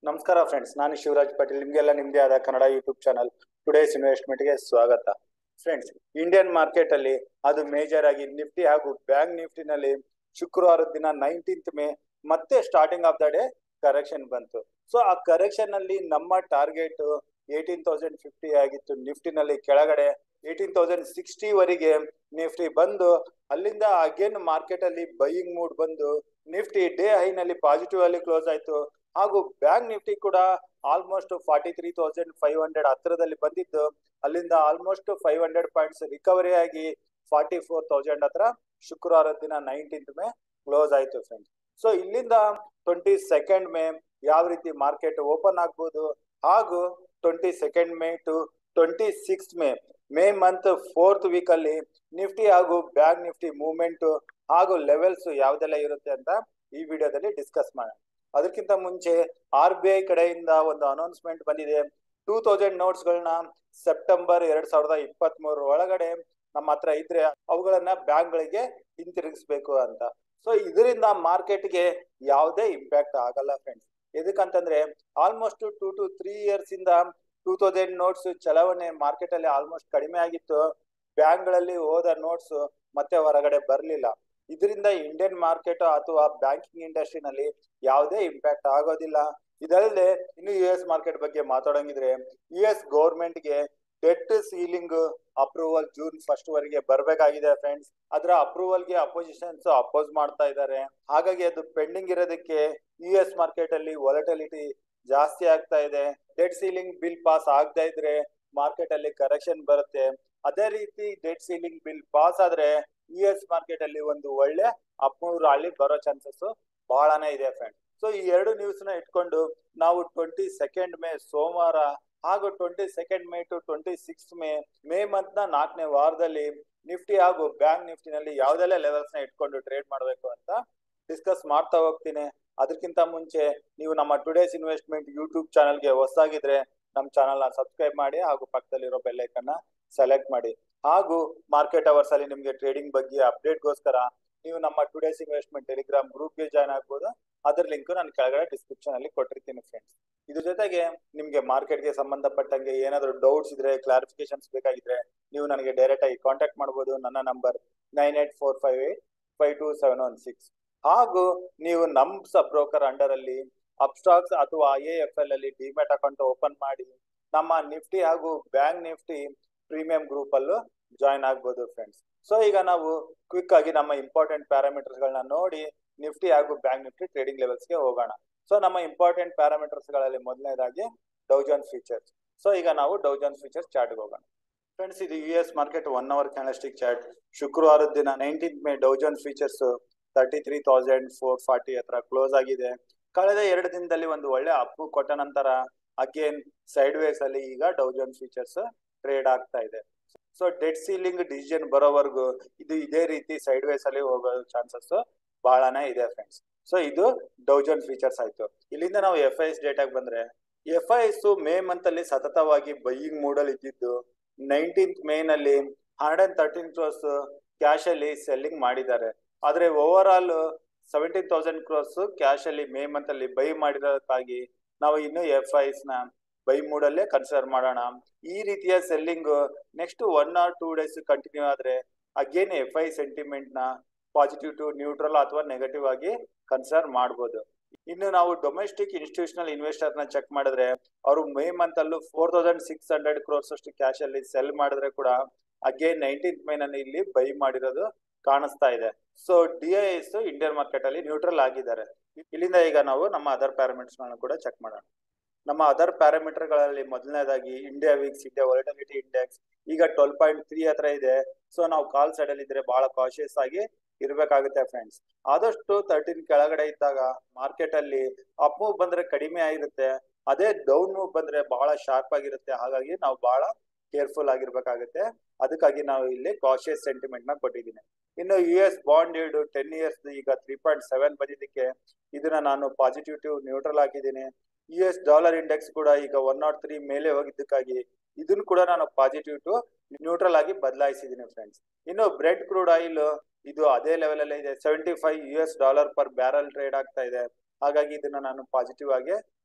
ನಮಸ್ಕಾರ ಫ್ರೆಂಡ್ಸ್ ನಾನು ಶಿವರಾಜ್ ಪಾಟೀಲ್ ನಿಮ್ಗೆಲ್ಲ ನಿಮ್ದೇ ಆದ Kannada YouTube channel today's investment ಗೆ ಸ್ವಾಗತ ಫ್ರೆಂಡ್ಸ್ ಇಂಡಿಯನ್ ಮಾರ್ಕೆಟ್ ಅಲ್ಲಿ ಅದು ಮೇಜರ್ ಆಗಿ ನಿಫ್ಟಿ ಹಾಗೂ ಬ್ಯಾಂಕ್ ನಿಫ್ಟಿನಲ್ಲಿ ಶುಕ್ರವಾರದ ದಿನ ನೈನ್ಟೀನ್ತ್ ಮೇ ಮತ್ತೆ starting of the day correction ಬಂತು ಸೊ ಆ ಕರೆಕ್ಷನ್ ಅಲ್ಲಿ ನಮ್ಮ ಟಾರ್ಗೆಟ್ ಏಯ್ಟೀನ್ ತೌಸಂಡ್ ಫಿಫ್ಟಿ ಆಗಿತ್ತು ನಿಫ್ಟಿನಲ್ಲಿ ಕೆಳಗಡೆ ಏಯ್ಟೀನ್ ತೌಸಂಡ್ ಸಿಕ್ಸ್ಟಿ ವರೆಗೆ ನಿಫ್ಟಿ ಬಂದು ಅಲ್ಲಿಂದ ಅಗೇನ್ ಮಾರ್ಕೆಟ್ ಅಲ್ಲಿ ಬೈಯಿಂಗ್ ಮೂಡ್ ಬಂದು ನಿಫ್ಟಿ ಡೇ ಹೈನಲ್ಲಿ ಪಾಸಿಟಿವ್ ಅಲ್ಲಿ ಕ್ಲೋಸ್ ಆಯ್ತು ಹಾಗೂ ಬ್ಯಾಂಕ್ ನಿಫ್ಟಿ ಕೂಡ almost forty three thousand five hundred ಹತ್ರದಲ್ಲಿ ಬಂದಿದ್ದು ಅಲ್ಲಿಂದ almost five hundred points recovery ಆಗಿ ಫಾರ್ಟಿ ಫೋರ್ ತೌಸಂಡ್ ಹತ್ರ ಶುಕ್ರವಾರದ ದಿನ ನೈನ್ಟೀನ್ತ್ ಮೇ ಕ್ಲೋಸ್ ಆಯ್ತು ಫ್ರೆಂಡ್ಸ್ ಸೊ ಇಲ್ಲಿಂದ ಟ್ವೆಂಟಿ ಸೆಕೆಂಡ್ ಮೇ ಯಾವ ರೀತಿ ಮಾರ್ಕೆಟ್ ಓಪನ್ ಆಗ್ಬೋದು ಹಾಗೂ twenty second May to twenty six May May month fourth week ಅಲ್ಲಿ ನಿಫ್ಟಿ ಹಾಗೂ ಬ್ಯಾಂಕ್ ನಿಫ್ಟಿ ಮೂವ್ಮೆಂಟ್ ಹಾಗೂ ಲೆವೆಲ್ಸ್ ಯಾವ್ದೆಲ್ಲ ಇರುತ್ತೆ ಅಂತ ಈ ವಿಡಿಯೋದಲ್ಲಿ ಡಿಸ್ಕಸ್ ಮಾಡೋಣ ಅದಕ್ಕಿಂತ ಮುಂಚೆ ಆರ್ ಬಿ ಐ ಕಡೆಯಿಂದ ಒಂದು ಅನೌನ್ಸ್ಮೆಂಟ್ ಬಂದಿದೆ ಟೂ ತೌಸಂಡ್ ನೋಟ್ಸ್ ಗಳನ್ನ ಸೆಪ್ಟೆಂಬರ್ ಎರಡ್ ಸಾವಿರದ ಇಪ್ಪತ್ತ್ ಮೂರ ಒಳಗಡೆ ನಮ್ಮ ಹತ್ರ ಇದ್ರೆ ಅವುಗಳನ್ನ ಬ್ಯಾಂಕ್ ಗಳಿಗೆ ಹಿಂತಿರುಗಿಸ್ಬೇಕು ಅಂತ ಸೊ ಇದರಿಂದ ಮಾರ್ಕೆಟ್ಗೆ ಯಾವುದೇ ಇಂಪ್ಯಾಕ್ಟ್ ಆಗಲ್ಲ ಫ್ರೆಂಡ್ಸ್ ಎದಕ್ಕಂತಂದ್ರೆ almost two to three years ಇಂದ ಟೂ ತೌಸಂಡ್ ನೋಟ್ಸ್ ಚಲಾವಣೆ ಮಾರ್ಕೆಟ್ ಅಲ್ಲಿ ಆಲ್ಮೋಸ್ಟ್ ಕಡಿಮೆ ಆಗಿತ್ತು ಬ್ಯಾಂಕ್ ಗಳಲ್ಲಿ ಹೋದ ನೋಟ್ಸ್ ಮತ್ತೆ ಹೊರಗಡೆ ಬರ್ಲಿಲ್ಲ ಇದರಿಂದ ಇಂಡಿಯನ್ ಮಾರ್ಕೆಟ್ ಅಥವಾ ಬ್ಯಾಂಕಿಂಗ್ ಇಂಡಸ್ಟ್ರಿನಲ್ಲಿ ಯಾವುದೇ ಇಂಪ್ಯಾಕ್ಟ್ ಆಗೋದಿಲ್ಲ ಇದಲ್ಲದೆ ಇನ್ನು ಯು ಎಸ್ ಮಾರ್ಕೆಟ್ ಬಗ್ಗೆ ಮಾತಾಡೋಂಗಿದ್ರೆ ಯು ಎಸ್ ಗೌರ್ಮೆಂಟ್ಗೆ debt ceiling approval June first ವರೆಗೆ ಬರಬೇಕಾಗಿದೆ ಫ್ರೆಂಡ್ಸ್ ಅದರ ಅಪ್ರೂವಲ್ ಗೆ ಅಪೋಸಿಷನ್ಸ್ ಅಪೋಸ್ ಮಾಡ್ತಾ ಇದ್ದಾರೆ ಹಾಗಾಗಿ ಅದು ಪೆಂಡಿಂಗ್ ಇರೋದಕ್ಕೆ ಯು ಎಸ್ ಮಾರ್ಕೆಟ್ ಅಲ್ಲಿ ವಾಲಟಿಲಿಟಿ ಜಾಸ್ತಿ ಆಗ್ತಾ ಇದೆ ಡೆಟ್ ಸೀಲಿಂಗ್ ಬಿಲ್ ಪಾಸ್ ಆಗದೆ ಇದ್ರೆ ಮಾರ್ಕೆಟ್ ಅಲ್ಲಿ ಕರೆಕ್ಷನ್ ಬರುತ್ತೆ ಅದೇ ರೀತಿ ಡೆಟ್ ಸೀಲಿಂಗ್ ಬಿಲ್ ಪಾಸ್ ಆದ್ರೆ ಯು ಎಸ್ ಮಾರ್ಕೆಟ್ ಅಲ್ಲಿ ಒಂದು ಒಳ್ಳೆ ಅಪ್ಮೂವ್ ರಾಳಿ ಬರೋ ಚಾನ್ಸಸ್ ಬಹಳನೇ ಇದೆ ಫ್ರೆಂಡ್ ಸೊ ಈ ಎರಡು ನ್ಯೂಸ್ ನ ಇಟ್ಕೊಂಡು ನಾವು ಟ್ವೆಂಟಿ ಸೆಕೆಂಡ್ ಮೇ ಸೋಮವಾರ ಹಾಗೂ twenty second May to twenty six May May month ನ ನಾಲ್ಕನೇ ವಾರದಲ್ಲಿ ನಿಫ್ಟಿ ಹಾಗೂ ಬ್ಯಾಂಕ್ ನಿಫ್ಟಿನಲ್ಲಿ ಯಾವ್ದೆಲ್ಲ ಲೆವೆಲ್ಸ್ ನ ಇಟ್ಕೊಂಡು ಟ್ರೇಡ್ ಮಾಡಬೇಕು ಅಂತ ಡಿಸ್ಕಸ್ ಮಾಡ್ತಾ ಹೋಗ್ತೀನಿ ಅದಕ್ಕಿಂತ ಮುಂಚೆ ನೀವು ನಮ್ಮ ಟುಡೇಸ್ ಇನ್ವೆಸ್ಟ್ಮೆಂಟ್ ಯೂಟ್ಯೂಬ್ ಚಾನಲ್ಗೆ ಹೊಸಾಗಿದ್ರೆ ನಮ್ಮ ಚಾನಲ್ ನ ಸಬ್ಸ್ಕ್ರೈಬ್ ಮಾಡಿ ಹಾಗೂ ಪಕ್ಕದಲ್ಲಿರೋ ಬೆಲ್ಲೈಕನ್ನ ಸೆಲೆಕ್ಟ್ ಮಾಡಿ ಹಾಗೂ ಮಾರ್ಕೆಟ್ ಅವರ್ಸ್ ಅಲ್ಲಿ ನಿಮಗೆ ಟ್ರೇಡಿಂಗ್ ಬಗ್ಗೆ ಅಪ್ಡೇಟ್ಗೋಸ್ಕರ ನೀವು ನಮ್ಮ ಟುಡೇಸ್ ಇನ್ವೆಸ್ಟ್ಮೆಂಟ್ ಟೆಲಿಗ್ರಾಮ್ ಗ್ರೂಪ್ಗೆ ಜಾಯ್ನ್ ಆಗ್ಬೋದು ಅದ್ರ ಲಿಂಕ್ ನಾನು ಕೆಳಗಡೆ ಡಿಸ್ಕ್ರಿಪ್ಷನ್ ಅಲ್ಲಿ ಕೊಟ್ಟಿರ್ತೀನಿ ಫ್ರೆಂಡ್ಸ್ ಇದ್ರ ಜೊತೆಗೆ ನಿಮ್ಗೆ ಮಾರ್ಕೆಟ್ಗೆ ಸಂಬಂಧಪಟ್ಟಂಗೆ ಏನಾದ್ರು ಡೌಟ್ಸ್ ಇದ್ರೆ ಕ್ಲಾರಿಫಿಕೇಶನ್ಸ್ ಬೇಕಾಗಿದ್ರೆ ನೀವು ನನಗೆ ಡೈರೆಕ್ಟ್ ಆಗಿ ಕಾಂಟ್ಯಾಕ್ಟ್ ಮಾಡಬಹುದು ನನ್ನ number nine eight four five eight five two seven one six ಹಾಗೂ ನೀವು ನಮ್ ಸಬ್ ಬ್ರೋಕರ್ ಅಂಡರ್ ಅಲ್ಲಿ ಅಪ್ಸ್ಟಾಕ್ಸ್ ಅಥವಾ ಐ ಎ ಎಫ್ ಎಲ್ ಅಲ್ಲಿ ಡಿಮ್ಯಾಟ್ ಅಕೌಂಟ್ ಓಪನ್ ಮಾಡಿ ನಮ್ಮ ನಿಫ್ಟಿ ಹಾಗೂ ಬ್ಯಾಂಕ್ ನಿಫ್ಟಿ ಪ್ರೀಮಿಯಂ ಗ್ರೂಪ್ ಅಲ್ಲೂ ಜಾಯ್ನ್ ಆಗ್ಬೋದು ಫ್ರೆಂಡ್ಸ್ ಸೊ ಈಗ ನಾವು ಕ್ವಿಕ್ ಆಗಿ ನಮ್ಮ ಇಂಪಾರ್ಟೆಂಟ್ ಪ್ಯಾರಾಮೀಟರ್ಸ್ ಗಳನ್ನ ನೋಡಿ ನಿಫ್ಟಿ ಹಾಗೂ ಬ್ಯಾಂಕ್ ನಿಫ್ಟಿ ಟ್ರೇಡಿಂಗ್ ಲೆವೆಲ್ಸ್ ಗೆ ಹೋಗೋಣ ಸೊ ನಮ್ಮ ಇಂಪಾರ್ಟೆಂಟ್ ಪ್ಯಾರಾಮೀಟರ್ಸ್ ಗಳಲ್ಲಿ ಮೊದಲನೇದಾಗಿ ಡೌಜನ್ ಫೀಚರ್ಸ್ ಸೊ ಈಗ ನಾವು ಡೌಜನ್ ಫೀಚರ್ಸ್ ಚಾರ್ಟ್ ಹೋಗೋಣ ಫ್ರೆಂಡ್ಸ್ ಇದು U S market one hour candlestick chart ಶುಕ್ರವಾರದ ದಿನ nineteen May Dow Jones futures thirty three thousand four forty ಹತ್ರ ಕ್ಲೋಸ್ ಆಗಿದೆ ಕಳೆದ ಎರಡು ದಿನದಲ್ಲಿ ಒಂದು ಒಳ್ಳೆ ಅಪ್ಪು ಕೊಟ್ಟ ನಂತರ ಅಗೇನ್ ಸೈಡ್ ವೇಸ್ ಅಲ್ಲಿ ಈಗ ಡೌಜನ್ ಫೀಚರ್ಸ್ ಟ್ರೇಡ್ ಆಗ್ತಾ ಇದೆ ಸೊ ಡೆಡ್ ಸೀಲಿಂಗ್ ಡಿಸಿಷನ್ ಬರೋವರೆಗೂ ಇದು ಇದೇ ರೀತಿ ಸೈಡ್ ವೇಸ್ ಅಲ್ಲಿ ಹೋಗೋ ಚಾನ್ಸಸ್ ಬಹಳನೇ ಇದೆ ಫ್ರೆಂಡ್ಸ್ ಸೊ ಇದು ಡೌಜನ್ ಫೀಚರ್ಸ್ ಆಯ್ತು ಇಲ್ಲಿಂದ ನಾವು ಎಫ್ ಐ ಎಸ್ ಡೇಟಾಗೆ ಬಂದ್ರೆ F I S May month ಅಲ್ಲಿ ಸತತವಾಗಿ ಬೈಯಿಂಗ್ ಮೂಡ್ ಅಲ್ಲಿ ಇದ್ದಿದ್ದು ನೈನ್ಟೀನ್ತ್ ಮೇ ನಲ್ಲಿ hundred and thirteen crores cash ಅಲ್ಲಿ ಸೆಲ್ಲಿಂಗ್ ಮಾಡಿದ್ದಾರೆ ಆದ್ರೆ over all seventeen thousand crores cash ಅಲ್ಲಿ ಮೇ ಮಂತ್ ಅಲ್ಲಿ ಬೈ ಮಾಡಿರೋದಕ್ಕಾಗಿ ನಾವು ಇನ್ನು ಎಫ್ ಐಸ್ ನ ಬೈ ಮೂಡ್ ಅಲ್ಲೇ ಕನ್ಸಿಡರ್ ಮಾಡೋಣ ಈ ರೀತಿಯ selling next one or two days continue ಆದ್ರೆ ಅಗೇನ್ ಎಫ್ ಐ ಸೆಂಟಿಮೆಂಟ್ ನ ಪಾಸಿಟಿವ್ ಟು ನ್ಯೂಟ್ರಲ್ ಅಥವಾ ನೆಗೆಟಿವ್ ಆಗಿ ಕನ್ಸಿಡರ್ ಮಾಡಬಹುದು ಇನ್ನು ನಾವು ಡೊಮೆಸ್ಟಿಕ್ ಇನ್ಸ್ಟಿಟ್ಯೂಷನಲ್ ಇನ್ವೆಸ್ಟರ್ ನ ಚೆಕ್ ಮಾಡಿದ್ರೆ ಅವರು ಮೇ ಮಂತ್ ಅಲ್ಲೂ four thousand six hundred crores ಅಷ್ಟು ಕ್ಯಾಶ್ ಅಲ್ಲಿ ಸೆಲ್ ಮಾಡಿದ್ರೆ ಕೂಡ ಅಗೇನ್ ನೈನ್ಟೀನ್ತ್ ಮೇ ನಲ್ಲಿ ಇಲ್ಲಿ ಬೈ ಮಾಡಿರೋದು ಕಾಣಿಸ್ತಾ ಇದೆ so D I S Indian market ಅಲ್ಲಿ ನ್ಯೂಟ್ರಲ್ ಆಗಿದ್ದಾರೆ ಇಲ್ಲಿಂದ ಈಗ ನಾವು ನಮ್ಮ ಅದರ್ ಪ್ಯಾರಾಮೀಟರ್ಸ್ ಕೂಡ ಚೆಕ್ ಮಾಡೋಣ ನಮ್ಮ ಅದರ್ ಪ್ಯಾರಾಮೀಟರ್ ಗಳಲ್ಲಿ ಮೊದಲನೇದಾಗಿ India VIX India volatility index ಈಗ ಟ್ವೆಲ್ ಪಾಯಿಂಟ್ ತ್ರೀ ಹತ್ರ ಇದೆ ಸೊ ನಾವು ಕಾಲ್ ಸೈಡ್ ಅಲ್ಲಿ ಇದ್ರೆ ಬಹಳ ಕಾಶಿಯಸ್ ಆಗಿ ಇರ್ಬೇಕಾಗುತ್ತೆ ಫ್ರೆಂಡ್ಸ್ ಆದಷ್ಟು ತರ್ಟೀನ್ ಕೆಳಗಡೆ ಇದ್ದಾಗ ಮಾರ್ಕೆಟ್ ಅಲ್ಲಿ ಅಪ್ ಮೂವ್ ಬಂದ್ರೆ ಕಡಿಮೆ ಆಗಿರುತ್ತೆ ಅದೇ ಡೌನ್ ಮೂವ್ ಬಂದ್ರೆ ಬಹಳ ಶಾರ್ಪ್ ಆಗಿರುತ್ತೆ ಹಾಗಾಗಿ ನಾವು ಬಹಳ ಕೇರ್ಫುಲ್ ಆಗಿರ್ಬೇಕಾಗುತ್ತೆ ಅದಕ್ಕಾಗಿ ನಾವು ಇಲ್ಲಿ ಕಾಶಿಯಸ್ ಸೆಂಟಿಮೆಂಟ್ ನ ಕೊಟ್ಟಿದ್ದೀನಿ ಇನ್ನು U S bond yield ten years ಈಗ ತ್ರೀ ಪಾಯಿಂಟ್ ಸೆವೆನ್ ಬಂದಿದ್ದಕ್ಕೆ ಇದನ್ನ ನಾನು ಪಾಸಿಟಿವ್ ಟು ನ್ಯೂಟ್ರಲ್ ಹಾಕಿದ್ದೀನಿ ಯು ಎಸ್ ಡಾಲರ್ ಇಂಡೆಕ್ಸ್ ಕೂಡ ಈಗ ಒನ್ ನಾಟ್ ತ್ರೀ ಮೇಲೆ ಹೋಗಿದ್ದಕ್ಕಾಗಿ ಇದನ್ನು ಕೂಡ ನಾನು ಪಾಸಿಟಿವ್ ಟು ನ್ಯೂಟ್ರಲ್ ಆಗಿ ಬದಲಾಯಿಸಿದ್ದೀನಿ ಫ್ರೆಂಡ್ಸ್ ಇನ್ನು ಬ್ರೆಡ್ ಕ್ರೂಡ್ ಆಯಿಲ್ ಇದು ಅದೇ ಲೆವೆಲ್ ಅಲ್ಲೇ ಇದೆ seventy five U S dollar per barrel trade ಆಗ್ತಾ ಇದೆ ಹಾಗಾಗಿ ಇದನ್ನ ನಾನು ಪಾಸಿಟಿವ್ ಆಗಿ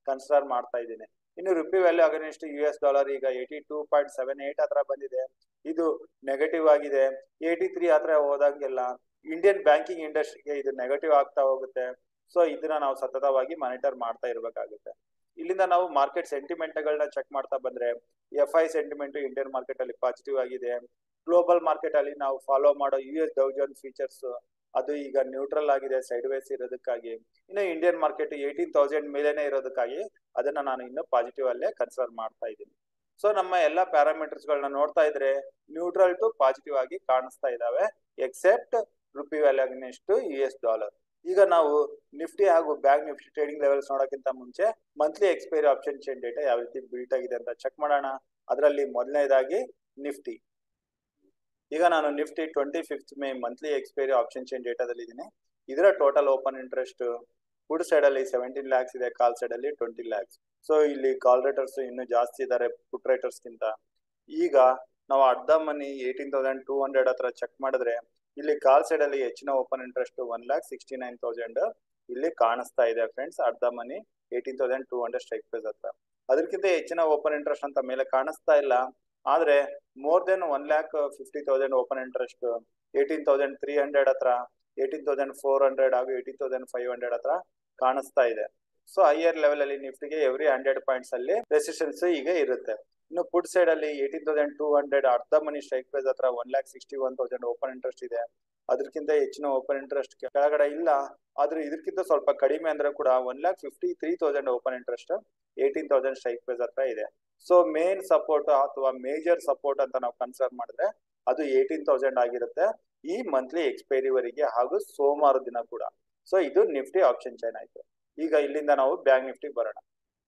ಕನ್ಸಿಡರ್ ಮಾಡ್ತಾ ಇದ್ದೀನಿ ಇನ್ನು rupee value against U S dollar ಈಗ eighty two point seven eight ಹತ್ರ ಬಂದಿದೆ ಇದು ನೆಗೆಟಿವ್ ಆಗಿದೆ ಏಯ್ಟಿ ತ್ರೀ ಹತ್ರ ಹೋದಂಗೆಲ್ಲ ಇಂಡಿಯನ್ ಬ್ಯಾಂಕಿಂಗ್ ಇಂಡಸ್ಟ್ರಿಗೆ ಇದು ನೆಗೆಟಿವ್ ಆಗ್ತಾ ಹೋಗುತ್ತೆ ಸೊ ಇದನ್ನ ನಾವು ಸತತವಾಗಿ ಮಾನಿಟರ್ ಮಾಡ್ತಾ ಇರಬೇಕಾಗುತ್ತೆ ಇಲ್ಲಿಂದ ನಾವು ಮಾರ್ಕೆಟ್ ಸೆಂಟಿಮೆಂಟ್ ಗಳನ್ನ ಚೆಕ್ ಮಾಡ್ತಾ ಬಂದ್ರೆ F I sentiment Indian market ಅಲ್ಲಿ ಪಾಸಿಟಿವ್ ಆಗಿದೆ ಗ್ಲೋಬಲ್ ಮಾರ್ಕೆಟ್ ಅಲ್ಲಿ ನಾವು ಫಾಲೋ ಮಾಡೋ ಯು ಎಸ್ ಡೌಜನ್ ಫೀಚರ್ಸ್ ಅದು ಈಗ ನ್ಯೂಟ್ರಲ್ ಆಗಿದೆ ಸೈಡ್ ವೇಸ್ ಇರೋದಕ್ಕಾಗಿ ಇನ್ನು ಇಂಡಿಯನ್ ಮಾರ್ಕೆಟ್ ಏಯ್ಟೀನ್ ತೌಸಂಡ್ ಮೇಲೇನೆ ಇರೋದಕ್ಕಾಗಿ ಅದನ್ನ ನಾನು ಇನ್ನು ಪಾಸಿಟಿವ್ ಅಲ್ಲೇ ಕನ್ಸಿಡರ್ ಮಾಡ್ತಾ ಇದ್ದೀನಿ ಸೊ ನಮ್ಮ ಎಲ್ಲ ಪ್ಯಾರಾಮೀಟರ್ಸ್ ಗಳನ್ನ ನೋಡ್ತಾ ಇದ್ರೆ ನ್ಯೂಟ್ರಲ್ ಟು ಪಾಸಿಟಿವ್ ಆಗಿ ಕಾಣಿಸ್ತಾ ಇದಾವೆ except rupee value against U S dollar ಈಗ ನಾವು ನಿಫ್ಟಿ ಹಾಗೂ ಬ್ಯಾಂಕ್ ನಿಫ್ಟಿ ಟ್ರೇಡಿಂಗ್ ಲೆವೆಲ್ಸ್ ನೋಡೋಕ್ಕಿಂತ ಮುಂಚೆ monthly expiry option chain data ಯಾವ ರೀತಿ ಬಿಲ್ಟ್ ಆಗಿದೆ ಅಂತ ಚೆಕ್ ಮಾಡೋಣ ಅದರಲ್ಲಿ ಮೊದಲನೇದಾಗಿ ನಿಫ್ಟಿ ಈಗ ನಾನು Nifty twenty fifth May monthly expiry option chain ಡೇಟಾದಲ್ಲಿ ಇದ್ದೀನಿ ಇದರ total open interest put side ಅಲ್ಲಿ ಸೆವೆಂಟೀನ್ ಲ್ಯಾಕ್ಸ್ ಇದೆ ಕಾಲ್ ಸೈಡ್ ಅಲ್ಲಿ ಟ್ವೆಂಟಿ ಲ್ಯಾಕ್ಸ್ ಸೊ ಇಲ್ಲಿ ಕಾಲ್ ರೇಟರ್ಸ್ ಇನ್ನೂ ಜಾಸ್ತಿ ಇದ್ದಾರೆ ಪುಟ್ ರೇಟರ್ಸ್ ಗಿಂತ ಈಗ ನಾವು at the money eighteen thousand two hundred ಹತ್ರ ಚೆಕ್ ಮಾಡಿದ್ರೆ ಇಲ್ಲಿ ಕಾಲ್ ಸೈಡ್ ಅಲ್ಲಿ ಹೆಚ್ಚಿನ open interest one lakh sixty nine thousand ಇಲ್ಲಿ ಕಾಣಿಸ್ತಾ ಇದೆ friends at the money eighteen thousand two hundred strike price ಹತ್ರ ಅದಕ್ಕಿಂತ ಹೆಚ್ಚಿನ ಓಪನ್ ಇಂಟ್ರೆಸ್ಟ್ ಅಂತ ಮೇಲೆ ಕಾಣಿಸ್ತಾ ಇಲ್ಲ ಆದ್ರೆ more than one lakh fifty thousand open interest eighteen thousand three hundred ಹತ್ರ ಏಯ್ಟೀನ್ ತೌಸಂಡ್ ಫೋರ್ ಹಂಡ್ರೆಡ್ ಹಾಗೂ ಏಯ್ಟೀನ್ ತೌಸಂಡ್ ಫೈವ್ ಹಂಡ್ರೆಡ್ ಹತ್ರ ಕಾಣಿಸ್ತಾ ಇದೆ ಸೊ ಹೈಯರ್ ಲೆವೆಲ್ ಅಲ್ಲಿ ನಿಫ್ಟಿಗೆ ಎವ್ರಿ ಹಂಡ್ರೆಡ್ ಪಾಯಿಂಟ್ಸ್ ಅಲ್ಲಿ ರೆಸಿಸ್ಟೆನ್ಸ್ ಈಗ ಇರುತ್ತೆ ಇನ್ನು ಫುಡ್ ಸೈಡ್ ಅಲ್ಲಿ eighteen thousand two hundred at the money strike price ಹತ್ರ one lakh sixty one thousand open interest ಇದೆ ಅದಕ್ಕಿಂತ ಹೆಚ್ಚಿನ ಓಪನ್ ಇಂಟ್ರೆಸ್ಟ್ ಕೆಳಗಡೆ ಇಲ್ಲ ಆದ್ರೆ ಇದಕ್ಕಿಂತ ಸ್ವಲ್ಪ ಕಡಿಮೆ ಅಂದ್ರೆ ಕೂಡ one lakh fifty three thousand open interest eighteen thousand strike price ಹತ್ರ ಇದೆ ಸೊ ಮೇನ್ ಸಪೋರ್ಟ್ ಅಥವಾ ಮೇಜರ್ ಸಪೋರ್ಟ್ ಅಂತ ನಾವು ಕನ್ಸಿಡರ್ ಮಾಡಿದ್ರೆ ಅದು ಏಯ್ಟೀನ್ ತೌಸಂಡ್ ಆಗಿರುತ್ತೆ ಈ ಮಂತ್ಲಿ ಎಕ್ಸ್ಪೈರಿ ವರೆಗೆ ಹಾಗೂ ಸೋಮವಾರ ದಿನ ಕೂಡ ಸೊ ಇದು ನಿಫ್ಟಿ ಆಪ್ಷನ್ ಚೈನ್ ಆಯ್ತು ಈಗ ಇಲ್ಲಿಂದ ನಾವು ಬ್ಯಾಂಕ್ ನಿಫ್ಟಿ ಬರೋಣ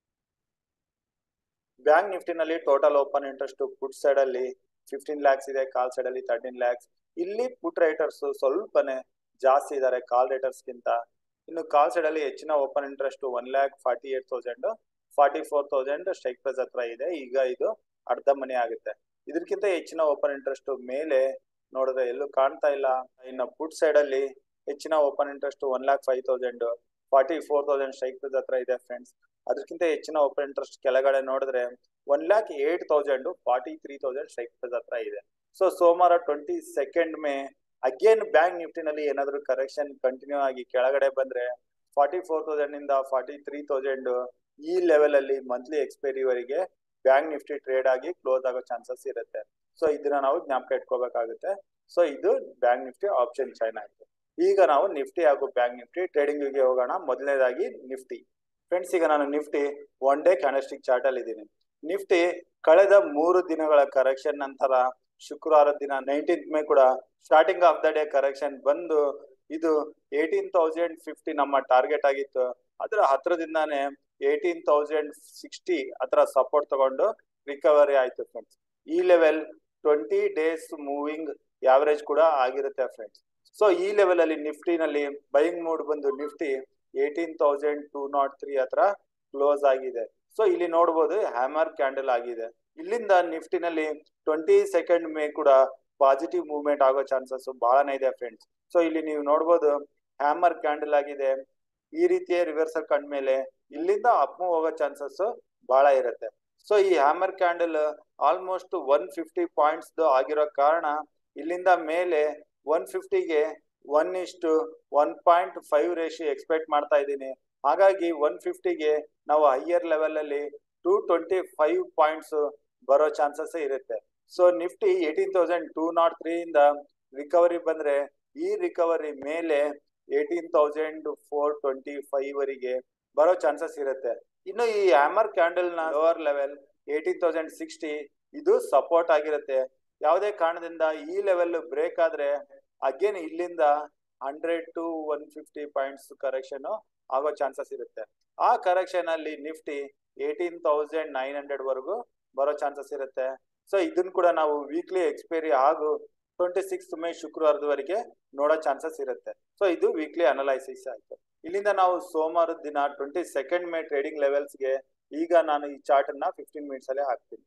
ಬ್ಯಾಂಕ್ ನಿಫ್ಟಿನಲ್ಲಿ total open interest put side ಅಲ್ಲಿ ಫಿಫ್ಟೀನ್ ಲ್ಯಾಕ್ಸ್ ಇದೆ ಕಾಲ್ ಸೈಡ್ ಅಲ್ಲಿ ತರ್ಟೀನ್ ಲ್ಯಾಕ್ಸ್ ಇಲ್ಲಿ ಪುಟ್ ರೈಟರ್ಸ್ ಸ್ವಲ್ಪನೇ ಜಾಸ್ತಿ ಇದ್ದಾರೆ ಕಾಲ್ ರೇಟರ್ಸ್ ಗಿಂತ ಇನ್ನು ಕಾಲ್ ಸೈಡ್ ಅಲ್ಲಿ ಹೆಚ್ಚಿನ open interest one lakh forty eight thousand forty four thousand strike price ಹತ್ರ ಇದೆ ಈಗ ಇದು ಅರ್ಧ ಮನಿ ಆಗುತ್ತೆ ಇದಕ್ಕಿಂತ ಹೆಚ್ಚಿನ ಓಪನ್ ಇಂಟ್ರೆಸ್ಟ್ ಮೇಲೆ ನೋಡಿದ್ರೆ ಎಲ್ಲೂ ಕಾಣ್ತಾ ಇಲ್ಲ ಇನ್ನು ಪುಟ್ ಸೈಡ್ ಅಲ್ಲಿ ಹೆಚ್ಚಿನ open interest one lakh five thousand forty four thousand strike price ಹತ್ರ ಇದೆ ಫ್ರೆಂಡ್ಸ್ ಅದಕ್ಕಿಂತ ಹೆಚ್ಚಿನ ಓಪನ್ ಇಂಟ್ರೆಸ್ಟ್ ಕೆಳಗಡೆ ನೋಡಿದ್ರೆ one lakh eight thousand forty three thousand strike price ಹತ್ರ ಇದೆ ಸೊ ಸೋಮವಾರ twenty second May again bank ನಿಫ್ಟಿನಲ್ಲಿ ಏನಾದ್ರು ಕರೆಕ್ಷನ್ ಕಂಟಿನ್ಯೂ ಆಗಿ ಕೆಳಗಡೆ ಬಂದ್ರೆ ಫಾರ್ಟಿ ಫೋರ್ ತೌಸಂಡ್ ಇಂದ ಫಾರ್ಟಿ ತ್ರೀ ತೌಸಂಡ್ ಈ ಲೆವೆಲ್ ಅಲ್ಲಿ ಮಂತ್ಲಿ ಎಕ್ಸ್ಪೈರಿ ವರೆಗೆ ಬ್ಯಾಂಕ್ ನಿಫ್ಟಿ ಟ್ರೇಡ್ ಆಗಿ ಕ್ಲೋಸ್ ಆಗೋ ಚಾನ್ಸಸ್ ಇರುತ್ತೆ ಸೊ ಇದನ್ನ ನಾವು ಜ್ಞಾಪಕ ಇಟ್ಕೋಬೇಕಾಗುತ್ತೆ ಸೊ ಇದು ಬ್ಯಾಂಕ್ ನಿಫ್ಟಿ ಆಪ್ಷನ್ ಚೈನ್ ಆಯ್ತು ಈಗ ನಾವು ನಿಫ್ಟಿ ಹಾಗೂ ಬ್ಯಾಂಕ್ ನಿಫ್ಟಿ ಟ್ರೇಡಿಂಗ್ ಗೆ ಹೋಗೋಣ ಮೊದಲನೇದಾಗಿ ನಿಫ್ಟಿ ಫ್ರೆಂಡ್ಸ್ ಈಗ ನಾನು Nifty one day candlestick chart ಅಲ್ಲಿ ಇದ್ದೀನಿ ನಿಫ್ಟಿ ಕಳೆದ ಮೂರು ದಿನಗಳ ಕರೆಕ್ಷನ್ ನಂತರ ಶುಕ್ರವಾರ ದಿನ ನೈನ್ಟೀನ್ತ್ ಮೇ ಕೂಡ starting of the day correction ಬಂದು ಇದು ಏಯ್ಟೀನ್ ತೌಸಂಡ್ ಫಿಫ್ಟಿ ನಮ್ಮ ಟಾರ್ಗೆಟ್ ಆಗಿತ್ತು ಅದರ ಹತ್ರದಿಂದಾನೇ ಏಯ್ಟೀನ್ ತೌಸಂಡ್ ಸಿಕ್ಸ್ಟಿ ಹತ್ರ ಸಪೋರ್ಟ್ ತಗೊಂಡು ರಿಕವರಿ ಆಯ್ತು ಫ್ರೆಂಡ್ಸ್ ಈ level twenty days moving average ಕೂಡ ಆಗಿರುತ್ತೆ ಫ್ರೆಂಡ್ಸ್ ಸೊ ಈ ಲೆವೆಲ್ ಅಲ್ಲಿ ನಿಫ್ಟಿನಲ್ಲಿ ಬೈಯಿಂಗ್ ಮೂಡ್ ಬಂದು Nifty eighteen thousand two not three ಹತ್ರ ಕ್ಲೋಸ್ ಆಗಿದೆ ಸೊ ಇಲ್ಲಿ ನೋಡಬಹುದು ಹ್ಯಾಮರ್ ಕ್ಯಾಂಡಲ್ ಆಗಿದೆ ಇಲ್ಲಿಂದ ನಿಫ್ಟಿನಲ್ಲಿ ಟ್ವೆಂಟಿ ಸೆಕೆಂಡ್ ಮೇ ಕೂಡ ಪಾಸಿಟಿವ್ ಮೂವ್ಮೆಂಟ್ ಆಗೋ ಚಾನ್ಸಸ್ ಬಹಳನೇ ಇದೆ ಫ್ರೆಂಡ್ಸ್ ಸೊ ಇಲ್ಲಿ ನೀವು ನೋಡಬಹುದು ಹ್ಯಾಮರ್ ಕ್ಯಾಂಡಲ್ ಆಗಿದೆ ಈ ರೀತಿಯ ರಿವರ್ಸಲ್ ಕಂಡ್ಮೇಲೆ ಇಲ್ಲಿಂದ ಅಪ್ ಮೂವ್ ಹೋಗೋ ಚಾನ್ಸಸ್ ಬಹಳ ಇರುತ್ತೆ ಸೊ ಈ hammer candle almost one fifty points ಆಗಿರೋ ಕಾರಣ ಇಲ್ಲಿಂದ ಮೇಲೆ ಒನ್ ಫಿಫ್ಟಿಗೆ ಒನ್ ಇಷ್ಟು one point five ratio expect ಮಾಡ್ತಾ ಇದ್ದೀನಿ ಹಾಗಾಗಿ ಒನ್ ಫಿಫ್ಟಿಗೆ ನಾವು ಹೈಯರ್ ಲೆವೆಲ್ ಅಲ್ಲಿ ಟೂ ಟ್ವೆಂಟಿ ಫೈವ್ ಪಾಯಿಂಟ್ಸ್ ಬರೋ ಚಾನ್ಸಸ್ ಇರುತ್ತೆ so Nifty eighteen thousand two not three ಇಂದ ರಿಕವರಿ ಬಂದ್ರೆ ಈ ರಿಕವರಿ ಮೇಲೆ eighteen thousand four twenty five ವರೆಗೆ ಬರೋ ಚಾನ್ಸಸ್ ಇರುತ್ತೆ ಇನ್ನು ಈ ಹ್ಯಾಮರ್ ಕ್ಯಾಂಡಲ್ ನ lower level eighteen thousand sixty ಇದು ಸಪೋರ್ಟ್ ಆಗಿರುತ್ತೆ ಯಾವುದೇ ಕಾರಣದಿಂದ ಈ ಲೆವೆಲ್ ಬ್ರೇಕ್ ಆದ್ರೆ ಅಗೇನ್ ಇಲ್ಲಿಂದ hundred to one fifty points correction ಆಗೋ ಚಾನ್ಸಸ್ ಇರುತ್ತೆ ಆ ಕರೆಕ್ಷನ್ ಅಲ್ಲಿ Nifty eighteen thousand nine hundred ವರೆಗೂ ಬರೋ ಚಾನ್ಸಸ್ ಇರುತ್ತೆ ಸೊ ಇದನ್ನ ಕೂಡ ನಾವು ವೀಕ್ಲಿ ಎಕ್ಸ್ಪೈರಿ ಹಾಗೂ ಟ್ವೆಂಟಿ ಸಿಕ್ಸ್ ಮೇ ಶುಕ್ರವಾರದವರೆಗೆ ನೋಡೋ ಚಾನ್ಸಸ್ ಇರುತ್ತೆ ಸೊ ಇದು ವೀಕ್ಲಿ ಅನಲೈಸಿಸ್ ಆಯ್ತು ಇಲ್ಲಿಂದ ನಾವು ಸೋಮವಾರದ ದಿನ ಟ್ವೆಂಟಿ ಸೆಕೆಂಡ್ ಮೇ ಟ್ರೇಡಿಂಗ್ ಲೆವೆಲ್ಸ್ಗೆ ಈಗ ನಾನು ಈ ಚಾರ್ಟ್ ಅನ್ನ ಫಿಫ್ಟೀನ್ ಮಿನಿಟ್ಸ್ ಅಲ್ಲೇ ಹಾಕ್ತೀನಿ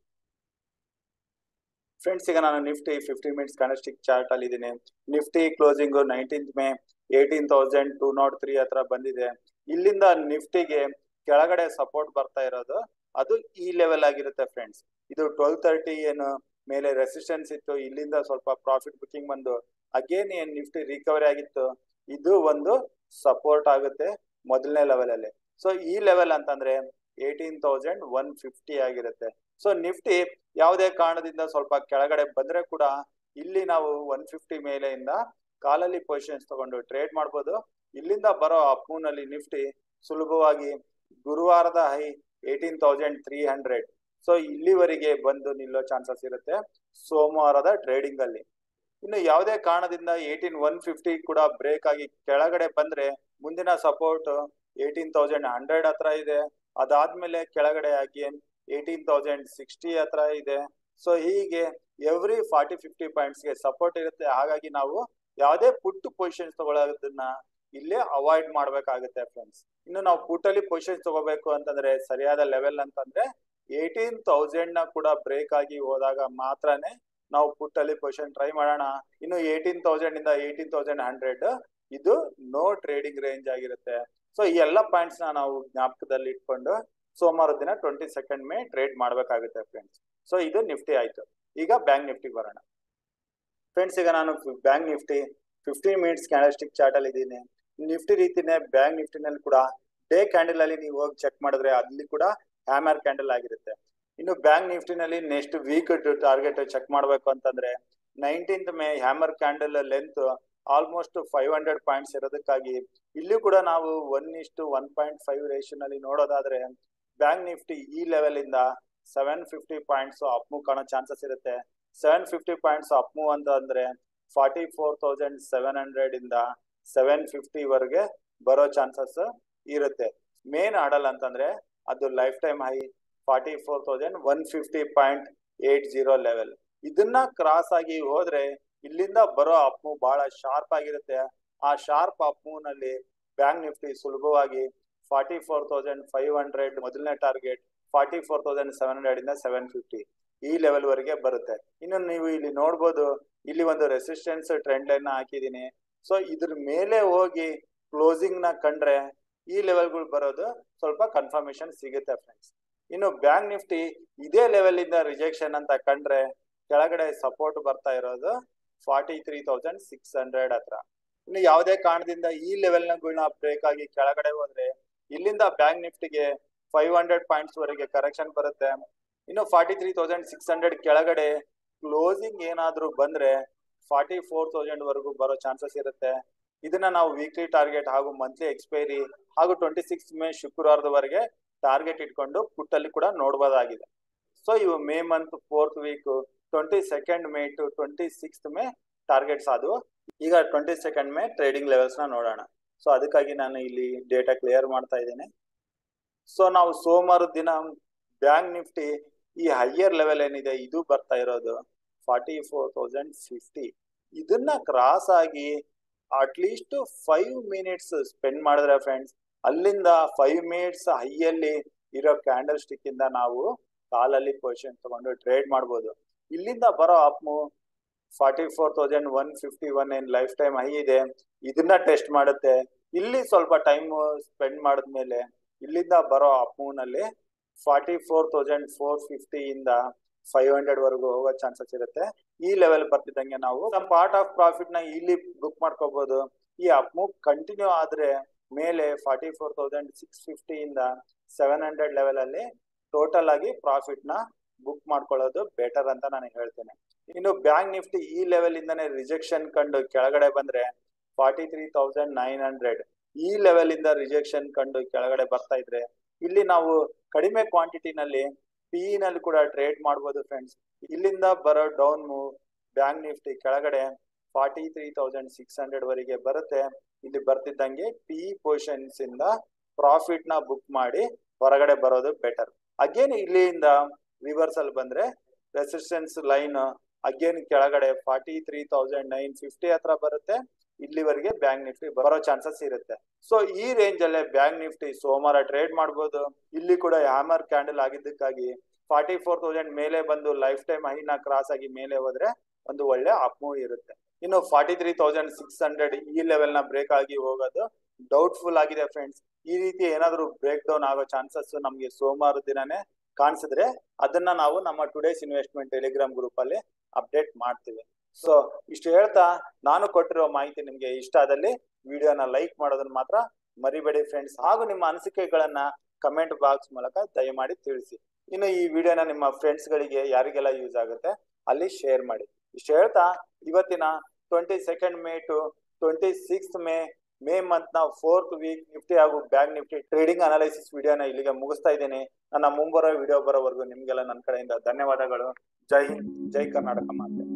ಫ್ರೆಂಡ್ಸ್ ಈಗ ನಾನು Nifty fifteen minutes candlestick chart ಅಲ್ಲಿ ಇದ್ದೀನಿ Nifty closing nineteenth May eighteen thousand two not three ಹತ್ರ ಬಂದಿದೆ ಇಲ್ಲಿಂದ ನಿಫ್ಟಿಗೆ ಕೆಳಗಡೆ ಸಪೋರ್ಟ್ ಬರ್ತಾ ಇರೋದು ಅದು ಈ ಲೆವೆಲ್ ಆಗಿರುತ್ತೆ ಫ್ರೆಂಡ್ಸ್ ಇದು ಟ್ವೆಲ್ ತರ್ಟಿ ಏನು ಮೇಲೆ ರೆಸಿಸ್ಟೆನ್ಸ್ ಇತ್ತು ಇಲ್ಲಿಂದ ಸ್ವಲ್ಪ ಪ್ರಾಫಿಟ್ ಬುಕಿಂಗ್ ಬಂದು ಅಗೇನ್ ಏನ್ ನಿಫ್ಟಿ ರಿಕವರಿ ಆಗಿತ್ತು ಇದು ಒಂದು ಸಪೋರ್ಟ್ ಆಗುತ್ತೆ ಮೊದಲನೇ ಲೆವೆಲ್ ಅಲ್ಲಿ ಸೊ ಈ ಲೆವೆಲ್ ಅಂತಂದ್ರೆ ಏಯ್ಟೀನ್ ತೌಸಂಡ್ ಒನ್ ಫಿಫ್ಟಿ ಆಗಿರುತ್ತೆ ಸೊ ನಿಫ್ಟಿ ಯಾವುದೇ ಕಾರಣದಿಂದ ಸ್ವಲ್ಪ ಕೆಳಗಡೆ ಬಂದ್ರೆ ಕೂಡ ಇಲ್ಲಿ ನಾವು ಒನ್ ಫಿಫ್ಟಿ ಮೇಲೆಯಿಂದ ಕಾಲಲ್ಲಿ ಪೊಸಿಷನ್ಸ್ ತಗೊಂಡು ಟ್ರೇಡ್ ಮಾಡ್ಬೋದು ಇಲ್ಲಿಂದ ಬರೋ ಅಪ್ಮೂನಲ್ಲಿ ನಿಫ್ಟಿ ಸುಲಭವಾಗಿ ಗುರುವಾರದ high eighteen thousand three hundred so ಇಲ್ಲಿವರೆಗೆ ಬಂದು ನಿಲ್ಲೋ ಚಾನ್ಸಸ್ ಇರುತ್ತೆ ಸೋಮವಾರದ ಟ್ರೇಡಿಂಗ್ ಅಲ್ಲಿ ಇನ್ನು ಯಾವುದೇ ಕಾರಣದಿಂದ ಏಯ್ಟೀನ್ ಒನ್ ಫಿಫ್ಟಿ ಕೂಡ ಬ್ರೇಕ್ ಆಗಿ ಕೆಳಗಡೆ ಬಂದ್ರೆ ಮುಂದಿನ ಸಪೋರ್ಟ್ ಏಯ್ಟೀನ್ ತೌಸಂಡ್ ಹಂಡ್ರೆಡ್ ಹತ್ರ ಇದೆ ಅದಾದ್ಮೇಲೆ ಕೆಳಗಡೆ ಆಗಿ ಏಯ್ಟೀನ್ ತೌಸಂಡ್ ಸಿಕ್ಸ್ಟಿ ಹತ್ರ ಇದೆ ಸೊ ಹೀಗೆ ಎವ್ರಿ ಫಾರ್ಟಿ ಫಿಫ್ಟಿ ಪಾಯಿಂಟ್ಸ್ಗೆ ಸಪೋರ್ಟ್ ಇರುತ್ತೆ ಹಾಗಾಗಿ ನಾವು ಯಾವುದೇ ಪುಟ್ ಪೊಸಿಷನ್ಸ್ ತಗೊಳ್ಳೋದನ್ನ ಇಲ್ಲೇ ಅವಾಯ್ಡ್ ಮಾಡ್ಬೇಕಾಗುತ್ತೆ ಫ್ರೆಂಡ್ಸ್ ಇನ್ನು ನಾವು ಪುಟ್ ಅಲ್ಲಿ ಪೊಸಿಷನ್ ತಗೋಬೇಕು ಅಂತಂದ್ರೆ ಸರಿಯಾದ ಲೆವೆಲ್ ಅಂತಂದ್ರೆ ಏಯ್ಟೀನ್ ತೌಸಂಡ್ ನ ಕೂಡ ಬ್ರೇಕ್ ಆಗಿ ಹೋದಾಗ ಮಾತ್ರನೇ ನಾವು ಪುಟ್ ಅಲ್ಲಿ ಪೊಸಿಷನ್ ಟ್ರೈ ಮಾಡೋಣ ಇನ್ನು ಏಯ್ಟೀನ್ ತೌಸಂಡ್ ಇಂದ ಏಯ್ಟೀನ್ ತೌಸಂಡ್ ಹಂಡ್ರೆಡ್ ಇದು ನೋ ಟ್ರೇಡಿಂಗ್ ರೇಂಜ್ ಆಗಿರುತ್ತೆ ಸೊ ಈ ಎಲ್ಲ ಪಾಯಿಂಟ್ಸ್ ನ ನಾವು ಜ್ಞಾಪಕದಲ್ಲಿ ಇಟ್ಕೊಂಡು ಸೋಮವಾರ ದಿನ ಟ್ವೆಂಟಿ ಸೆಕೆಂಡ್ ಮೇ ಟ್ರೇಡ್ ಮಾಡ್ಬೇಕಾಗುತ್ತೆ ಫ್ರೆಂಡ್ಸ್ ಸೊ ಇದು ನಿಫ್ಟಿ ಆಯ್ತು ಈಗ ಬ್ಯಾಂಕ್ ನಿಫ್ಟಿ ಬರೋಣ ಫ್ರೆಂಡ್ಸ್ ಈಗ ನಾನು bank Nifty fifteen minutes candlestick chart ಅಲ್ಲಿ ಇದ್ದೀನಿ ನಿಫ್ಟಿ ರೀತಿನೇ ಬ್ಯಾಂಕ್ ನಿಫ್ಟಿನಲ್ಲಿ ಕೂಡ ಡೇ ಕ್ಯಾಂಡಲ್ ಅಲ್ಲಿ ನೀವು ಹೋಗಿ ಚೆಕ್ ಮಾಡಿದ್ರೆ ಅಲ್ಲಿ ಕೂಡ ಹ್ಯಾಮರ್ ಕ್ಯಾಂಡಲ್ ಆಗಿರುತ್ತೆ ಇನ್ನು ಬ್ಯಾಂಕ್ ನಿಫ್ಟಿನಲ್ಲಿ ನೆಕ್ಸ್ಟ್ ವೀಕ್ ಟಾರ್ಗೆಟ್ ಚೆಕ್ ಮಾಡ್ಬೇಕು ಅಂತಂದ್ರೆ nineteenth May hammer candle length almost five hundred points ಇರೋದಕ್ಕಾಗಿ ಇಲ್ಲಿ ಕೂಡ ನಾವು ಒನ್ ಇಷ್ಟು ಒನ್ ಪಾಯಿಂಟ್ ಫೈವ್ ರೇಷನ್ ನೋಡೋದಾದ್ರೆ ಬ್ಯಾಂಕ್ ನಿಫ್ಟಿ ಈ ಲೆವೆಲ್ ಇಂದ seven fifty points up move ಕಾಣೋ ಚಾನ್ಸಸ್ ಇರುತ್ತೆ seven fifty points up move ಅಂತ ಅಂದ್ರೆ forty four thousand seven hundred ಇಂದ ಸೆವೆನ್ ಫಿಫ್ಟಿ ವರೆಗೆ ಬರೋ ಚಾನ್ಸಸ್ ಇರುತ್ತೆ ಮೇನ್ ಆಡಲ್ ಅಂತಂದ್ರೆ ಅದು lifetime high forty four thousand one fifty point eight zero level ಇದನ್ನ ಕ್ರಾಸ್ ಆಗಿ ಹೋದ್ರೆ ಇಲ್ಲಿಂದ ಬರೋ ಅಪ್ ಮೂವ್ ಬಹಳ ಶಾರ್ಪ್ ಆಗಿರುತ್ತೆ ಆ ಶಾರ್ಪ್ ಅಪ್ ಮೂವ್ ನಲ್ಲಿ ಬ್ಯಾಂಕ್ ನಿಫ್ಟಿ ಸುಲಭವಾಗಿ forty four thousand five hundred ಮೊದಲನೇ target forty four thousand seven hundred ಇಂದ ಸೆವೆನ್ ಫಿಫ್ಟಿ ಈ ಲೆವೆಲ್ ವರೆಗೆ ಬರುತ್ತೆ ಇನ್ನು ನೀವು ಇಲ್ಲಿ ನೋಡ್ಬೋದು ಇಲ್ಲಿ ಒಂದು ರೆಸಿಸ್ಟೆನ್ಸ್ ಟ್ರೆಂಡ್ ಲೈನ್ ಹಾಕಿದೀನಿ ಸೊ ಇದ್ರ ಮೇಲೆ ಹೋಗಿ ಕ್ಲೋಸಿಂಗ್ ನ ಕಂಡ್ರೆ ಈ ಲೆವೆಲ್ಗಳು ಬರೋದು ಸ್ವಲ್ಪ ಕನ್ಫರ್ಮೇಶನ್ ಸಿಗುತ್ತೆ ಫ್ರೆಂಡ್ಸ್ ಇನ್ನು ಬ್ಯಾಂಕ್ ನಿಫ್ಟಿ ಇದೇ ಲೆವೆಲ್ ಇಂದ ರಿಜೆಕ್ಷನ್ ಅಂತ ಕಂಡ್ರೆ ಕೆಳಗಡೆ ಸಪೋರ್ಟ್ ಬರ್ತಾ ಇರೋದು forty three thousand six hundred ಹತ್ರ ಇನ್ನು ಯಾವುದೇ ಕಾರಣದಿಂದ ಈ ಲೆವೆಲ್ ನಗಳನ್ನ ಬ್ರೇಕ್ ಆಗಿ ಕೆಳಗಡೆ ಹೋದ್ರೆ ಇಲ್ಲಿಂದ ಬ್ಯಾಂಕ್ ನಿಫ್ಟಿಗೆ ಫೈವ್ ಹಂಡ್ರೆಡ್ ಪಾಯಿಂಟ್ಸ್ ವರೆಗೆ ಕರೆಕ್ಷನ್ ಬರುತ್ತೆ ಇನ್ನು forty three thousand six hundred ಕೆಳಗಡೆ ಕ್ಲೋಸಿಂಗ್ ಏನಾದ್ರೂ ಬಂದ್ರೆ ಫಾರ್ಟಿ ಫೋರ್ ತೌಸಂಡ್ ವರೆಗೂ ಬರೋ ಚಾನ್ಸಸ್ ಇರುತ್ತೆ ಇದನ್ನ ನಾವು ವೀಕ್ಲಿ ಟಾರ್ಗೆಟ್ ಹಾಗೂ ಮಂತ್ಲಿ ಎಕ್ಸ್ಪೈರಿ ಹಾಗೂ ಟ್ವೆಂಟಿ ಸಿಕ್ಸ್ ಮೇ ಶುಕ್ರವಾರದವರೆಗೆ ಟಾರ್ಗೆಟ್ ಇಟ್ಕೊಂಡು ಪುಟ್ಟಲ್ಲಿ ಕೂಡ ನೋಡಬಹುದಾಗಿದೆ ಸೊ ಇವು May month fourth week twenty second May to twenty six May targets ಆದವು ಈಗ twenty second May trading levels ನ ನೋಡೋಣ ಸೊ ಅದಕ್ಕಾಗಿ ನಾನು ಇಲ್ಲಿ ಡೇಟಾ ಕ್ಲಿಯರ್ ಮಾಡ್ತಾ ಇದ್ದೀನಿ ಸೊ ನಾವು ಸೋಮವಾರದ ದಿನ ಬ್ಯಾಂಕ್ ನಿಫ್ಟಿ ಈ ಹೈಯರ್ ಲೆವೆಲ್ ಏನಿದೆ ಇದು ಬರ್ತಾ ಇರೋದು ಫಾರ್ಟಿ ಫೋರ್ ತೌಸಂಡ್ ಫಿಫ್ಟಿ ಇದನ್ನ ಕ್ರಾಸ್ ಆಗಿ ಅಟ್ಲೀಸ್ಟ್ ಫೈವ್ ಮಿನಿಟ್ಸ್ ಸ್ಪೆಂಡ್ ಮಾಡಿದ್ರೆ ಫ್ರೆಂಡ್ಸ್ ಅಲ್ಲಿಂದ ಫೈವ್ ಮಿನಿಟ್ಸ್ ಹೈಯಲ್ಲಿ ಇರೋ ಕ್ಯಾಂಡಲ್ ಸ್ಟಿಕ್ ಇಂದ ನಾವು ಕಾಲಲ್ಲಿ ಪೊಸಿಷನ್ ತಗೊಂಡು ಟ್ರೇಡ್ ಮಾಡ್ಬೋದು ಇಲ್ಲಿಂದ ಬರೋ up forty four thousand one fifty one ಏನ್ ಲೈಫ್ ಟೈಮ್ ಹೈ ಇದೆ ಇದನ್ನ ಟೆಸ್ಟ್ ಮಾಡುತ್ತೆ ಇಲ್ಲಿ ಸ್ವಲ್ಪ ಟೈಮ್ ಸ್ಪೆಂಡ್ ಮಾಡಿದ್ಮೇಲೆ ಇಲ್ಲಿಂದ ಬರೋ ಅಪ್ ನಲ್ಲಿ forty four thousand four fifty ಇಂದ ಫೈವ್ ಹಂಡ್ರೆಡ್ ವರೆಗೂ ಹೋಗೋ ಚಾನ್ಸಸ್ ಇರುತ್ತೆ ಈ ಲೆವೆಲ್ ಬರ್ತಿದ್ದಂಗೆ ನಾವು ನಮ್ಮ ಪಾರ್ಟ್ ಆಫ್ ಪ್ರಾಫಿಟ್ ನ ಇಲ್ಲಿ ಬುಕ್ ಮಾಡ್ಕೋಬಹುದು ಈ ಅಪ್ ಮೂವ್ ಕಂಟಿನ್ಯೂ ಆದ್ರೆ ಮೇಲೆ forty four thousand six fifty ಇಂದ ಸೆವೆನ್ ಹಂಡ್ರೆಡ್ ಲೆವೆಲ್ ಅಲ್ಲಿ ಟೋಟಲ್ ಆಗಿ ಪ್ರಾಫಿಟ್ ನ ಬುಕ್ ಮಾಡ್ಕೊಳ್ಳೋದು ಬೆಟರ್ ಅಂತ ನಾನು ಹೇಳ್ತೇನೆ ಇನ್ನು ಬ್ಯಾಂಕ್ ನಿಫ್ಟಿ ಈ ಲೆವೆಲ್ ಇಂದಾನೆ ರಿಜೆಕ್ಷನ್ ಕಂಡು ಕೆಳಗಡೆ ಬಂದ್ರೆ forty three thousand nine hundred ಈ ಲೆವೆಲ್ ಇಂದ ರಿಜೆಕ್ಷನ್ ಕಂಡು ಕೆಳಗಡೆ ಬರ್ತಾ ಇದ್ರೆ ಇಲ್ಲಿ ನಾವು ಕಡಿಮೆ ಕ್ವಾಂಟಿಟಿನಲ್ಲಿ ಪಿ ನಲ್ಲಿ ಕೂಡ ಟ್ರೇಡ್ ಮಾಡ್ಬೋದು ಫ್ರೆಂಡ್ಸ್ ಇಲ್ಲಿಂದ ಬರೋ ಡೌನ್ ಮೂವ್ ಬ್ಯಾಂಕ್ ನಿಫ್ಟಿ ಕೆಳಗಡೆ forty three thousand six hundred ವರೆಗೆ ಬರುತ್ತೆ ಇಲ್ಲಿ ಬರ್ತಿದ್ದಂಗೆ ಪಿ ಪೊಸಿಷನ್ಸ್ ಇಂದ ಪ್ರಾಫಿಟ್ ನ ಬುಕ್ ಮಾಡಿ ಹೊರಗಡೆ ಬರೋದು ಬೆಟರ್ ಅಗೇನ್ ಇಲ್ಲಿಂದ ರಿವರ್ಸಲ್ ಬಂದ್ರೆ ರೆಸಿಸ್ಟೆನ್ಸ್ ಲೈನ್ ಅಗೇನ್ ಕೆಳಗಡೆ forty three thousand nine fifty ಹತ್ರ ಬರುತ್ತೆ ಇಲ್ಲಿವರೆಗೆ ಬ್ಯಾಂಕ್ ನಿಫ್ಟಿ ಬರೋ ಚಾನ್ಸಸ್ ಇರುತ್ತೆ ಸೊ ಈ ರೇಂಜ್ ಅಲ್ಲೇ ಬ್ಯಾಂಕ್ ನಿಫ್ಟಿ ಸೋಮವಾರ ಟ್ರೇಡ್ ಮಾಡ್ಬೋದು ಇಲ್ಲಿ ಕೂಡ ಹ್ಯಾಮರ್ ಕ್ಯಾಂಡಲ್ ಆಗಿದ್ದಕ್ಕಾಗಿ ಫಾರ್ಟಿ ಫೋರ್ ತೌಸಂಡ್ ಮೇಲೆ ಬಂದು ಲೈಫ್ ಟೈಮ್ ಹೈನ ಕ್ರಾಸ್ ಆಗಿ ಮೇಲೆ ಹೋದ್ರೆ ಒಂದು ಒಳ್ಳೆ ಅಪ್ ಮೂವ್ ಇರುತ್ತೆ ಇನ್ನು forty three thousand six hundred ಈ ಲೆವೆಲ್ ನ ಬ್ರೇಕ್ ಆಗಿ ಹೋಗೋದು ಡೌಟ್ಫುಲ್ ಆಗಿದೆ ಫ್ರೆಂಡ್ಸ್ ಈ ರೀತಿ ಏನಾದ್ರು ಬ್ರೇಕ್ ಡೌನ್ ಆಗೋ ಚಾನ್ಸಸ್ ನಮ್ಗೆ ಸೋಮವಾರ ದಿನನೇ ಕಾಣಿಸಿದ್ರೆ ಅದನ್ನ ನಾವು ನಮ್ಮ ಟುಡೇಸ್ ಇನ್ವೆಸ್ಟ್ಮೆಂಟ್ ಟೆಲಿಗ್ರಾಮ್ ಗ್ರೂಪ್ ಅಲ್ಲಿ ಅಪ್ಡೇಟ್ ಮಾಡ್ತೀವಿ ಸೊ ಇಷ್ಟು ಹೇಳ್ತಾ ನಾನು ಕೊಟ್ಟಿರೋ ಮಾಹಿತಿ ನಿಮ್ಗೆ ಇಷ್ಟ ಆದಲ್ಲಿ ವಿಡಿಯೋನ ಲೈಕ್ ಮಾಡೋದನ್ನ ಮಾತ್ರ ಮರಿಬೇಡಿ ಫ್ರೆಂಡ್ಸ್ ಹಾಗೂ ನಿಮ್ಮ ಅನಿಸಿಕೆಗಳನ್ನ ಕಮೆಂಟ್ ಬಾಕ್ಸ್ ಮೂಲಕ ದಯಮಾಡಿ ತಿಳಿಸಿ ಇನ್ನು ಈ ವಿಡಿಯೋನ ನಿಮ್ಮ ಫ್ರೆಂಡ್ಸ್ ಗಳಿಗೆ ಯಾರಿಗೆಲ್ಲ ಯೂಸ್ ಆಗುತ್ತೆ ಅಲ್ಲಿ ಶೇರ್ ಮಾಡಿ ಇಷ್ಟು ಹೇಳ್ತಾ ಇವತ್ತಿನ twenty second May to twenty six May May month ನ ಫೋರ್ತ್ ವೀಕ್ ನಿಫ್ಟಿ ಹಾಗೂ ಬ್ಯಾಂಕ್ ನಿಫ್ಟಿ ಟ್ರೇಡಿಂಗ್ ಅನಾಲಿಸಿಸ್ ವಿಡಿಯೋನ ಇಲ್ಲಿಗೆ ಮುಗಿಸ್ತಾ ಇದ್ದೀನಿ ನನ್ನ ಮುಂಬರೋ ವಿಡಿಯೋ ಬರೋವರೆಗೂ ನಿಮ್ಗೆಲ್ಲ ನನ್ನ ಕಡೆಯಿಂದ ಧನ್ಯವಾದಗಳು ಜೈ ಹಿಂದ್ ಜೈ ಕರ್ನಾಟಕ ಮಾತೆ